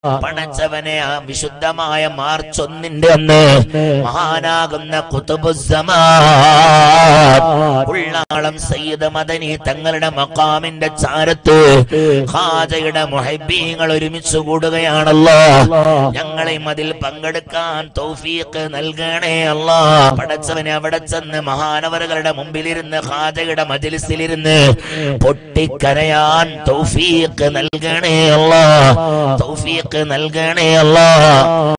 പടച്ചവനെ ആ വിശുദ്ധമായ മാർച്ച് ഒന്നിന്റെ അന്ന് മഹാനാകുന്ന കുത്തുബുസമാൻ ഉള്ളാളം സയ്യിദ് മദനി തങ്ങളുടെ മക്കാമിന്റെ ചാരത്ത് ഖാജയുടെ മുഹബീങ്ങൾ ഒരുമിച്ച് കൂടുകയാണല്ലോ ഞങ്ങളെയും അതിൽ പങ്കെടുക്കാൻ തൗഫീഖ് നൽകണേ അല്ലാ പടച്ചവനെ അവിടെ ചെന്ന് മഹാനവറുകളുടെ മുമ്പിലിരുന്ന് ഖാജയുടെ മജലിസിലിരുന്ന് പൊട്ടിക്കരയാൻ തൗഫീഖ് നൽകണേ അല്ലാ തൗഫീഖ് നൽകണേ അല്ലാ